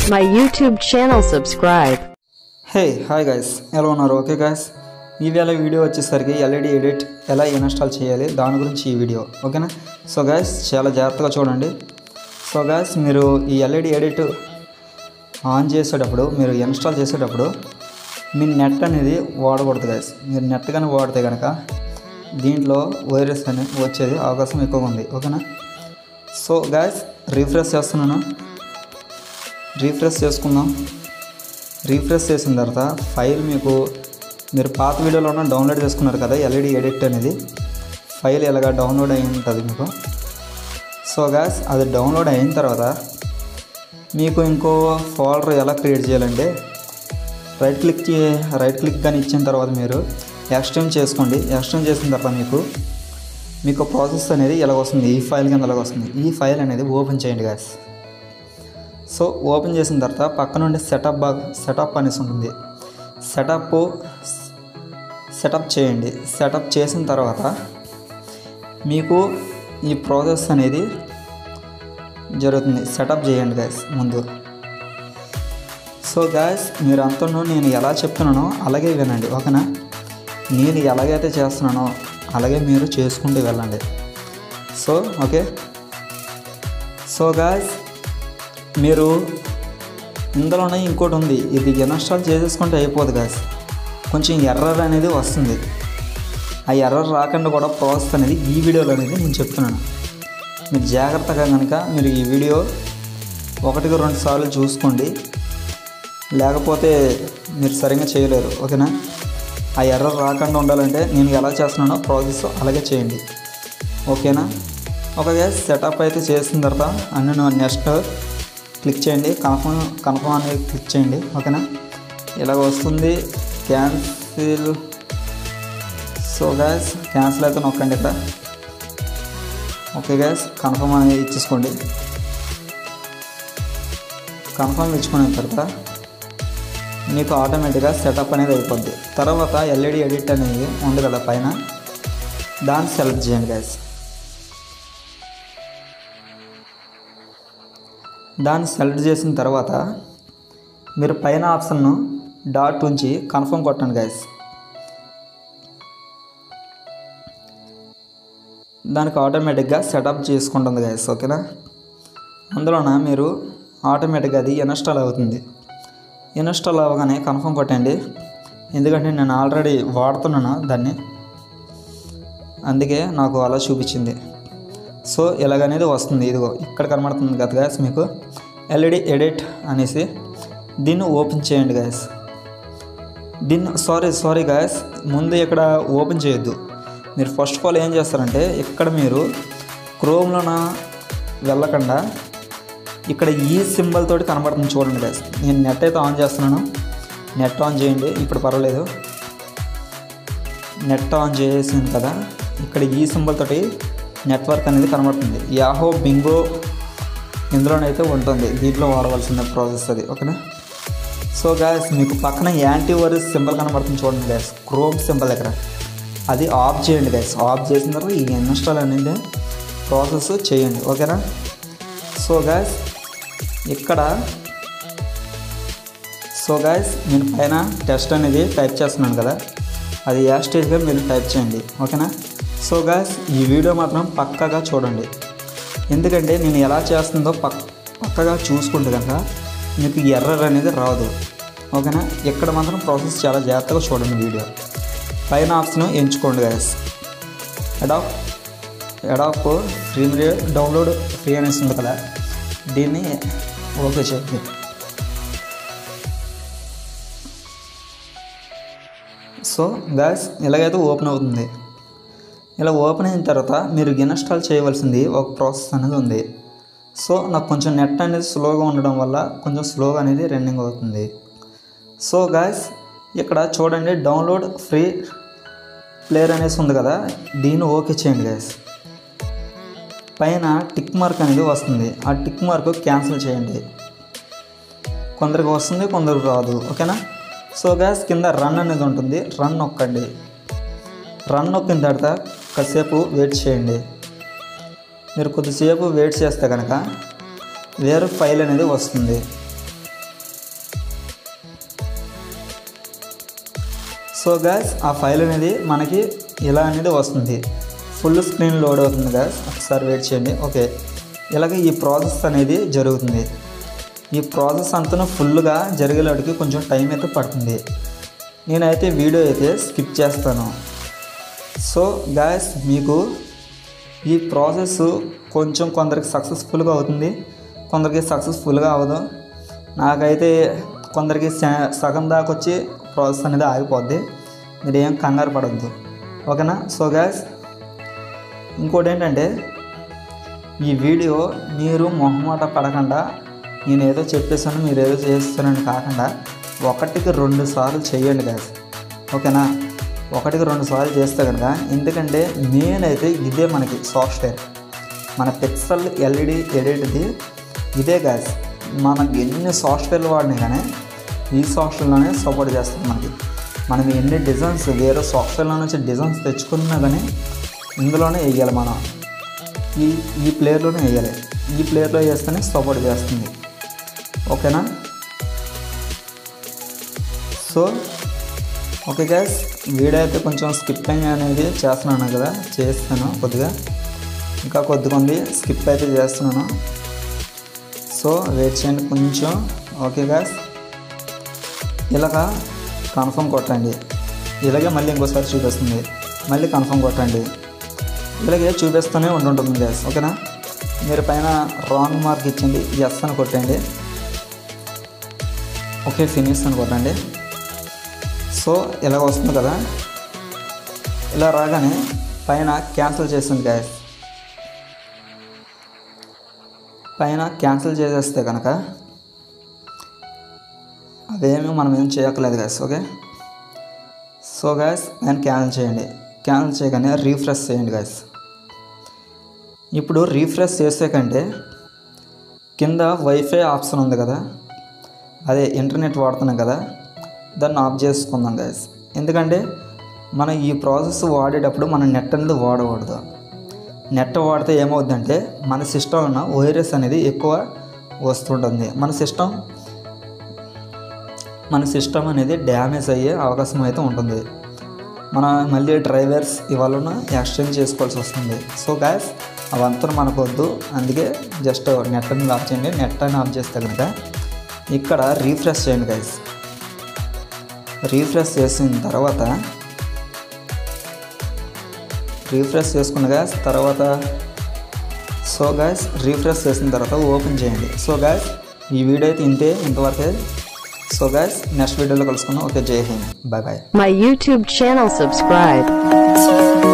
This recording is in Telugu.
my YouTube channel subscribe. Hey hi guys ఎలా ఉన్నారు ఓకే గైస్ ఈవేళ వీడియో వచ్చేసరికి ఎల్ఈడి ఎడిట్ ఎలా ఇన్స్టాల్ చేయాలి దాని గురించి ఈ వీడియో ఓకేనా సో గైస్ చాలా జాగ్రత్తగా చూడండి సో గైస్ మీరు ఈ ఎల్ఈడి ఎడిట్ ఆన్ చేసేటప్పుడు మీరు ఇన్స్టాల్ చేసేటప్పుడు మీ నెట్ అనేది వాడకూడదు గైస్ మీరు నెట్ కానీ వాడితే కనుక దీంట్లో వైరస్ అని వచ్చేది అవకాశం ఎక్కువగా ఉంది ఓకేనా సో గైస్ రీఫ్రెష్ చేస్తున్నాను రీఫ్రెష్ చేసుకుందాం రీఫ్రెష్ చేసిన తర్వాత ఫైల్ మీకు మీరు పాత వీడియోలోనే డౌన్లోడ్ చేసుకున్నారు కదా ఎల్ఈడి ఎడిట్ అనేది ఫైల్ ఎలాగా డౌన్లోడ్ అయి ఉంటుంది మీకు సో గ్యాస్ అది డౌన్లోడ్ అయిన తర్వాత మీకు ఇంకో ఫోల్డర్ ఎలా క్రియేట్ చేయాలంటే రైట్ క్లిక్ చే- రైట్ క్లిక్ కానీ ఇచ్చిన తర్వాత మీరు ఎక్స్టెండ్ చేసుకోండి ఎక్స్టెండ్ చేసిన తర్వాత మీకు మీకు ప్రాసెస్ అనేది ఎలా వస్తుంది ఈ ఫైల్ కింద ఎలాగ వస్తుంది ఈ ఫైల్ అనేది ఓపెన్ చేయండి గ్యాస్ సో ఓపెన్ చేసిన తర్వాత పక్క నుండి సెటప్ బాగ్ సెటప్ అనేసి ఉంటుంది సెటప్ సెటప్ చేయండి సెటప్ చేసిన తర్వాత మీకు ఈ ప్రాసెస్ అనేది జరుగుతుంది సెటప్ చేయండి గ్యాస్ ముందు సో గ్యాస్ మీరు అంతను నేను ఎలా చెప్తున్నానో అలాగే వినండి ఓకేనా నేను ఎలాగైతే చేస్తున్నానో అలాగే మీరు చేసుకుంటూ వెళ్ళండి సో ఓకే సో గాయస్ మీరు ఇందులోనే ఇంకోటి ఉంది ఇది ఇన్స్టాల్ చేసేసుకుంటే అయిపోదు గాయస్ కొంచెం ఎర్రర్ అనేది వస్తుంది ఆ ఎర్రర్ రాకుండా కూడా ప్రాసెస్ అనేది ఈ వీడియోలో అనేది నేను చెప్తున్నాను మీరు జాగ్రత్తగా కనుక మీరు ఈ వీడియో ఒకటికి రెండు సార్లు చూసుకోండి లేకపోతే మీరు సరిగ్గా చేయలేరు ఓకేనా ఆ ఎర్రర్ రాకుండా ఉండాలంటే నేను ఎలా చేస్తున్నానో ప్రాసెస్ అలాగే చేయండి ఓకేనా ఒక గ్యాస్ సెటప్ అయితే చేసిన తర్వాత అన్ని నెక్స్ట్ క్లిక్ చేయండి కన్ఫర్మ్ కన్ఫర్మ్ అనేది క్లిక్ చేయండి ఓకేనా ఇలాగ వస్తుంది క్యాన్సిల్ సో గ్యాస్ క్యాన్సిల్ అయితే నొక్కండి ఇక్కడ ఓకే గ్యాస్ కన్ఫర్మ్ అనేది ఇచ్చేసుకోండి కన్ఫర్మ్ ఇచ్చుకున్న తర్వాత మీకు ఆటోమేటిక్గా సెటప్ అనేది అయిపోద్ది తర్వాత ఎల్ఈడి ఎడిట్ అనేది ఉంది కదా పైన దాన్ని సెలెక్ట్ చేయండి గ్యాస్ దాన్ని సెలెక్ట్ చేసిన తర్వాత మీరు పైన ఆప్షన్ను డాట్ ఉంచి కన్ఫర్మ్ కొట్టండి గైస్ దానికి ఆటోమేటిక్గా సెటప్ చేసుకుంటుంది గైస్ ఓకేనా అందులోన మీరు ఆటోమేటిక్గా అది ఇన్స్టాల్ అవుతుంది ఇన్స్టాల్ అవ్వగానే కన్ఫర్మ్ కొట్టండి ఎందుకంటే నేను ఆల్రెడీ వాడుతున్నాను దాన్ని అందుకే నాకు అలా చూపించింది సో ఇలాగనేది వస్తుంది ఇదిగో ఇక్కడ కనబడుతుంది కదా గ్యాస్ మీకు ఎల్ఈడి ఎడిట్ అనేసి దీన్ని ఓపెన్ చేయండి గ్యాస్ దీన్ని సారీ సారీ గ్యాస్ ముందు ఇక్కడ ఓపెన్ చేయొద్దు మీరు ఫస్ట్ ఆఫ్ ఆల్ ఏం చేస్తారంటే ఇక్కడ మీరు క్రోమ్లోన వెళ్ళకుండా ఇక్కడ ఈ సింబల్ తోటి కనబడుతుంది చూడండి గ్యాస్ నేను నెట్ అయితే ఆన్ చేస్తున్నాను నెట్ ఆన్ చేయండి ఇప్పుడు పర్వాలేదు నెట్ ఆన్ చేసింది కదా ఇక్కడ ఈ సింబల్ తోటి నెట్వర్క్ అనేది కనబడుతుంది యాహో బింగో ఇందులోనైతే ఉంటుంది దీంట్లో వాడవలసిన ప్రాసెస్ అది ఓకేనా సో గ్యాస్ మీకు పక్కన యాంటీవైరస్ సింబల్ కనబడుతుంది చూడండి గ్యాస్ క్రోమ్ సింబల్ దగ్గర అది ఆఫ్ చేయండి గ్యాస్ ఆఫ్ చేసిన తర్వాత ఈ ఇన్స్టాల్ అనేది ప్రాసెస్ చేయండి ఓకేనా సో గ్యాస్ ఇక్కడ సో గాయస్ నేను పైన టెస్ట్ అనేది టైప్ చేస్తున్నాను కదా అది ఏ స్టేజ్గా మీరు టైప్ చేయండి ఓకేనా సో గాయస్ ఈ వీడియో మాత్రం పక్కగా చూడండి ఎందుకంటే నేను ఎలా చేస్తుందో పక్ పక్కగా చూసుకుంటే కనుక మీకు ఎర్రర్ అనేది రాదు ఓకేనా ఇక్కడ మాత్రం ప్రాసెస్ చాలా జాగ్రత్తగా చూడండి వీడియో పైన ఆప్షన్ ఎంచుకోండి గాయస్ అడాప్ అడాప్ ఫ్రీ డౌన్లోడ్ ఫ్రీ అనేసి ఉంది కదా దీన్ని ఓకే చేయండి సో గ్యాస్ ఇలాగైతే ఓపెన్ అవుతుంది ఇలా ఓపెన్ అయిన తర్వాత మీరు ఇన్స్టాల్ చేయవలసింది ఒక ప్రాసెస్ అనేది ఉంది సో నాకు కొంచెం నెట్ అనేది స్లోగా ఉండడం వల్ల కొంచెం స్లోగా అనేది రన్నింగ్ అవుతుంది సో గాయస్ ఇక్కడ చూడండి డౌన్లోడ్ ఫ్రీ ప్లేయర్ అనేసి ఉంది కదా దీన్ని ఓకే చేయండి గాయస్ పైన టిక్ మార్క్ అనేది వస్తుంది ఆ టిక్ మార్క్ క్యాన్సిల్ చేయండి కొందరికి వస్తుంది కొందరికి రాదు ఓకేనా సో గ్యాస్ కింద రన్ అనేది ఉంటుంది రన్ నొక్కండి రన్ నొక్కిన తర్వాత కాసేపు వెయిట్ చేయండి మీరు కొద్దిసేపు వెయిట్ చేస్తే కనుక వేరే ఫైల్ అనేది వస్తుంది సో గ్యాస్ ఆ ఫైల్ అనేది మనకి ఇలా అనేది వస్తుంది ఫుల్ స్క్రీన్ లోడ్ అవుతుంది గ్యాస్ ఒకసారి వెయిట్ చేయండి ఓకే ఇలాగ ఈ ప్రాసెస్ అనేది జరుగుతుంది ఈ ప్రాసెస్ అంతా ఫుల్గా జరిగేలాడికి కొంచెం టైం అయితే పడుతుంది నేనైతే వీడియో అయితే స్కిప్ చేస్తాను సో గ్యాస్ మీకు ఈ ప్రాసెస్ కొంచెం కొందరికి సక్సెస్ఫుల్గా అవుతుంది కొందరికి సక్సెస్ఫుల్గా అవ్వదు నాకైతే కొందరికి స- సగం దాకా వచ్చి ప్రాసెస్ అనేది ఆగిపోద్ది మీరు ఏం కంగారు పడద్దు ఓకేనా సో గ్యాస్ ఇంకోటి ఏంటంటే ఈ వీడియో మీరు మొహమాట పడకుండా నేను ఏదో చెప్పేసాను మీరు ఏదో చేస్తానని కాకుండా ఒకటికి రెండు సార్లు చేయండి గ్యాస్ ఓకేనా ఒకటికి రెండు సార్లు చేస్తే కనుక ఎందుకంటే మెయిన్ అయితే ఇదే మనకి సాఫ్ట్వేర్ మన పిక్సెల్ ఎల్ఈడి ఎడిట్ది ఇదే గ్యాస్ మనకి ఎన్ని సాఫ్ట్వేర్లు వాడినా కానీ ఈ సాఫ్ట్వేర్లోనే సపోర్ట్ చేస్తుంది మనకి మనం ఎన్ని డిజైన్స్ వేరే సాఫ్ట్వేర్లో నుంచి డిజైన్స్ తెచ్చుకున్నా కానీ ఇందులోనే వేయాలి మనం ఈ ఈ ప్లేయర్లోనే వేయాలి ఈ ప్లేయర్లో వేస్తేనే సపోర్ట్ చేస్తుంది ఓకేనా సో ఓకే గ్యాస్ వీడియో అయితే కొంచెం స్కిప్పింగ్ అనేది చేస్తున్నాను కదా చేస్తాను కొద్దిగా ఇంకా కొద్దిగా ఉంది స్కిప్ అయితే చేస్తున్నాను సో వెయిట్ చేయండి కొంచెం ఓకే గ్యాస్ ఇలాగా కన్ఫర్మ్ కొట్టండి ఇలాగే మళ్ళీ ఇంకోసారి చూపిస్తుంది మళ్ళీ కన్ఫర్మ్ కొట్టండి ఇలాగే చూపిస్తూనే ఉంటుంటుంది గ్యాస్ ఓకేనా మీరు పైన రాంగ్ మార్క్ ఇచ్చింది ఎస్ అని కొట్టండి ఓకే ఫినిష్ అని కొట్టండి సో ఇలా వస్తుంది కదా ఇలా రాగానే పైన క్యాన్సిల్ చేసింది గ్యాస్ పైన క్యాన్సిల్ చేసేస్తే కనుక అదేమీ మనం ఏం చేయక్కర్లేదు గ్యాస్ ఓకే సో గ్యాస్ నేను క్యాన్సిల్ చేయండి క్యాన్సిల్ చేయగానే రీఫ్రెష్ చేయండి గ్యాస్ ఇప్పుడు రీఫ్రెష్ చేసే కంటే కింద వైఫై ఆప్షన్ ఉంది కదా అదే ఇంటర్నెట్ వాడుతున్నాం కదా దాన్ని ఆఫ్ చేసుకుందాం గైస్ ఎందుకంటే మనం ఈ ప్రాసెస్ వాడేటప్పుడు మనం నెట్ అనేది వాడకూడదు నెట్ వాడితే ఏమవుద్దంటే మన సిస్టంలో వైరస్ అనేది ఎక్కువ వస్తుంటుంది మన సిస్టమ్ మన సిస్టమ్ అనేది డ్యామేజ్ అయ్యే అవకాశం అయితే ఉంటుంది మన మళ్ళీ డ్రైవర్స్ ఇవాళ ఎక్స్చేంజ్ చేసుకోవాల్సి వస్తుంది సో గ్యాస్ అవంతా మనకు వద్దు అందుకే జస్ట్ నెట్ అని ఆఫ్ చేయండి నెట్ అని ఆఫ్ చేస్తే కనుక ఇక్కడ రీఫ్రెష్ చేయండి గైస్ రీఫ్రెష్ చేసిన తర్వాత రీఫ్రెష్ చేసుకున్న గ్యాస్ తర్వాత సో గ్యాస్ రీఫ్రెష్ చేసిన తర్వాత ఓపెన్ చేయండి సో గ్యాస్ ఈ వీడియో అయితే ఇంతే ఇంతవరకే సో గ్యాస్ నెక్స్ట్ వీడియోలో కలుసుకుందాం okay Jai Hind bye bye My YouTube channel subscribe.